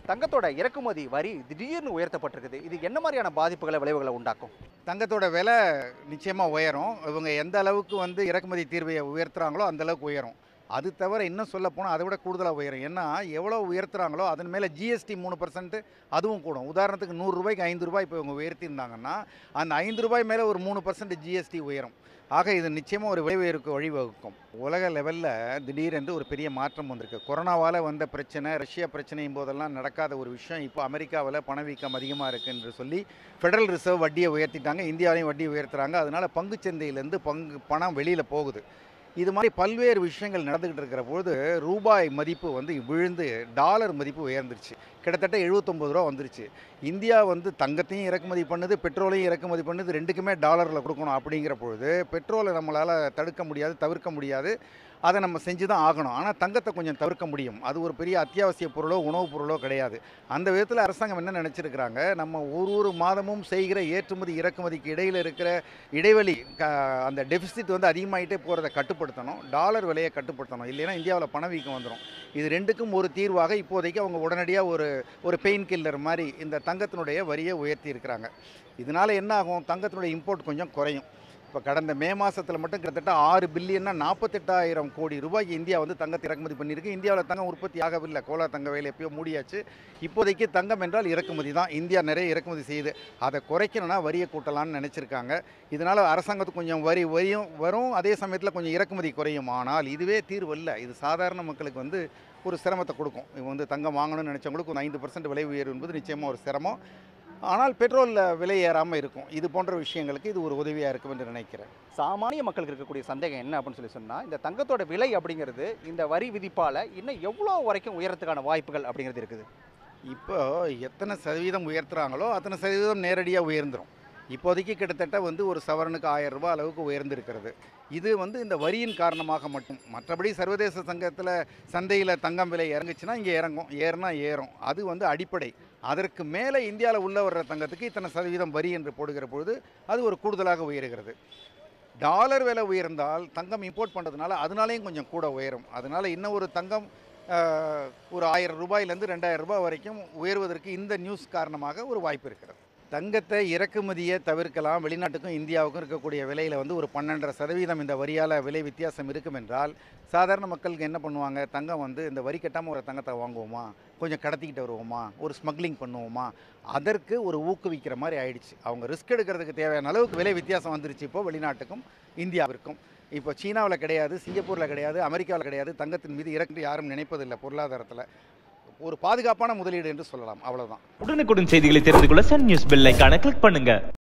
தங்கத்தோட இறக்குமதி வரி திடீர்னு உயர்த்தப்பட்டிருக்குது இது என்ன மாதிரியான பாதிப்புகளை விளைவுகளை உண்டாக்கும் தங்கத்தோட விலை நிச்சயமாக உயரும் இவங்க எந்த அளவுக்கு வந்து இறக்குமதி தீர்வையை உயர்த்துறாங்களோ அந்த அளவுக்கு உயரும் அது தவிர இன்னும் சொல்ல போனால் அதை விட கூடுதலாக உயரும் ஏன்னா எவ்வளோ உயர்த்துறாங்களோ அதன் மேலே ஜிஎஸ்டி மூணு பர்சன்ட் அதுவும் கூடும் உதாரணத்துக்கு நூறுரூபாய்க்கு ஐந்து ரூபாய் இப்போ இவங்க உயர்த்தியிருந்தாங்கன்னா அந்த ஐந்து ரூபாய் மேலே ஒரு மூணு பர்சன்ட் ஜிஎஸ்டி உயரும் ஆக இது நிச்சயமாக ஒரு விலை உயர்வுக்கு வழிவகுக்கும் உலக லெவலில் திடீரென்று ஒரு பெரிய மாற்றம் வந்திருக்கு கொரோனாவால் வந்த பிரச்சனை ரஷ்யா பிரச்சனையும் போதெல்லாம் நடக்காத ஒரு விஷயம் இப்போ அமெரிக்காவில் பணவீக்கம் அதிகமாக இருக்குது என்று சொல்லி ஃபெடரல் ரிசர்வ் வட்டியை உயர்த்திட்டாங்க இந்தியாவிலையும் வட்டி உயர்த்துறாங்க அதனால் பங்குச்சந்தையிலேருந்து பங்கு பணம் வெளியில் போகுது இது மாதிரி பல்வேறு விஷயங்கள் நடந்துக்கிட்டு இருக்கிற பொழுது ரூபாய் மதிப்பு வந்து விழுந்து டாலர் மதிப்பு உயர்ந்துருச்சு கிட்டத்தட்ட எழுபத்தொம்பது ரூபா வந்துருச்சு இந்தியா வந்து தங்கத்தையும் இறக்குமதி பண்ணுது பெட்ரோலையும் இறக்குமதி பண்ணுது ரெண்டுக்குமே டாலரில் கொடுக்கணும் அப்படிங்கிற பொழுது பெட்ரோலை நம்மளால் தடுக்க முடியாது தவிர்க்க முடியாது அதை நம்ம செஞ்சு தான் ஆகணும் ஆனால் தங்கத்தை கொஞ்சம் தவிர்க்க முடியும் அது ஒரு பெரிய அத்தியாவசிய பொருளோ உணவுப் பொருளோ கிடையாது அந்த விதத்தில் அரசாங்கம் என்ன நினச்சிருக்கிறாங்க நம்ம ஒரு ஒரு மாதமும் செய்கிற ஏற்றுமதி இறக்குமதிக்கு இடையில் இருக்கிற இடைவெளி க அந்த டெபிசிட் வந்து அதிகமாகிட்டே போகிறத கட்டுப்படுத்தணும் டாலர் விலையை கட்டுப்படுத்தணும் இல்லைன்னா இந்தியாவில் பணவீக்கம் வந்துடும் இது ரெண்டுக்கும் ஒரு தீர்வாக இப்போதைக்கு அவங்க உடனடியாக ஒரு ஒரு பெயின் கில்லர் மாதிரி இந்த தங்கத்தினுடைய வரியை உயர்த்தி இருக்கிறாங்க இதனால் என்ன ஆகும் தங்கத்தினுடைய இம்போர்ட் கொஞ்சம் குறையும் இப்போ கடந்த மே மாதத்தில் மட்டும் கிட்டத்தட்ட ஆறு பில்லியன்னா நாற்பத்தெட்டாயிரம் கோடி ரூபாய்க்கு இந்தியா வந்து தங்கத்தை இறக்குமதி பண்ணியிருக்கு இந்தியாவில் தங்கம் உற்பத்தி ஆகவில்லை கோலா தங்க வேலை எப்பயோ மூடியாச்சு இப்போதைக்கு தங்கம் என்றால் இறக்குமதி தான் இந்தியா நிறைய இறக்குமதி செய்யுது அதை குறைக்கணும்னா வரியை கூட்டலாம்னு நினச்சிருக்காங்க இதனால் அரசாங்கத்துக்கு கொஞ்சம் வரி வரியும் வரும் அதே சமயத்தில் கொஞ்சம் இறக்குமதி குறையும் ஆனால் இதுவே தீர்வு இல்லை இது சாதாரண மக்களுக்கு வந்து ஒரு சிரமத்தை கொடுக்கும் இவங்க வந்து தங்கம் வாங்கணும்னு நினச்சவங்களுக்கு ஒரு ஐந்து பர்சன்ட் விலை உயர்வு என்பது நிச்சயமாக ஒரு சிரமம் ஆனால் பெட்ரோலில் விலை ஏறாமல் இருக்கும் இது போன்ற விஷயங்களுக்கு இது ஒரு உதவியாக இருக்கும் என்று நினைக்கிறேன் சாமானிய மக்களுக்கு இருக்கக்கூடிய சந்தேகம் என்ன அப்படின்னு சொல்லி சொன்னால் இந்த தங்கத்தோட விலை அப்படிங்கிறது இந்த வரி விதிப்பால் இன்னும் எவ்வளோ வரைக்கும் உயரத்துக்கான வாய்ப்புகள் அப்படிங்கிறது இருக்குது இப்போ எத்தனை சதவீதம் உயர்த்துறாங்களோ அத்தனை சதவீதம் நேரடியாக உயர்ந்துடும் இப்போதைக்கு கிட்டத்தட்ட வந்து ஒரு சவரனுக்கு ஆயிரம் ரூபாய் அளவுக்கு உயர்ந்திருக்கிறது இது வந்து இந்த வரியின் காரணமாக மட்டும் மற்றபடி சர்வதேச சங்கத்தில் சந்தையில் தங்கம் விலை இறங்குச்சுன்னா இங்கே இறங்கும் ஏறுனா ஏறும் அது வந்து அடிப்படை அதற்கு மேலே இந்தியாவில் உள்ள வர்ற தங்கத்துக்கு இத்தனை சதவீதம் வரி என்று போடுகிற பொழுது அது ஒரு கூடுதலாக உயருகிறது டாலர் விலை உயர்ந்தால் தங்கம் இம்போர்ட் பண்ணுறதுனால அதனாலேயும் கொஞ்சம் கூட உயரும் அதனால் இன்னும் ஒரு தங்கம் ஆஹ், ஒரு ஆயிரம் ரூபாயிலேருந்து ரெண்டாயிரம் ரூபாய் வரைக்கும் உயர்வதற்கு இந்த நியூஸ் காரணமாக ஒரு வாய்ப்பு இருக்கிறது தங்கத்தை இறக்குமதியை தவிர்க்கலாம் வெளிநாட்டுக்கும் இந்தியாவுக்கும் இருக்கக்கூடிய விலையில் வந்து ஒரு பன்னெண்டரை சதவீதம் இந்த வரியால் விலை வித்தியாசம் இருக்கும் என்றால் சாதாரண மக்களுக்கு என்ன பண்ணுவாங்க தங்கம் வந்து இந்த வரி கட்டாமல் ஒரு தங்கத்தை வாங்குவோமா கொஞ்சம் கடத்திக்கிட்டு வருவோமா ஒரு ஸ்மக்லிங் பண்ணுவோமா அதற்கு ஒரு ஊக்குவிக்கிற மாதிரி ஆயிடுச்சு அவங்க ரிஸ்க் எடுக்கிறதுக்கு தேவையான அளவுக்கு விலை வித்தியாசம் வந்துருச்சு இப்போ வெளிநாட்டுக்கும் இந்தியாவிற்கும் இப்போ சீனாவில் கிடையாது சிங்கப்பூரில் கிடையாது அமெரிக்காவில் கிடையாது தங்கத்தின் மீது இறக்கு யாரும் நினைப்பதில்லை பொருளாதாரத்தில் ஒரு பாதுகாப்பான முதலீடு என்று சொல்லலாம் அவ்வளவுதான் உடனுக்குடன் செய்திகளை தெரிந்து கொள்ள சன் நியூஸ் பெல் ஐகானை கிளிக் பண்ணுங்க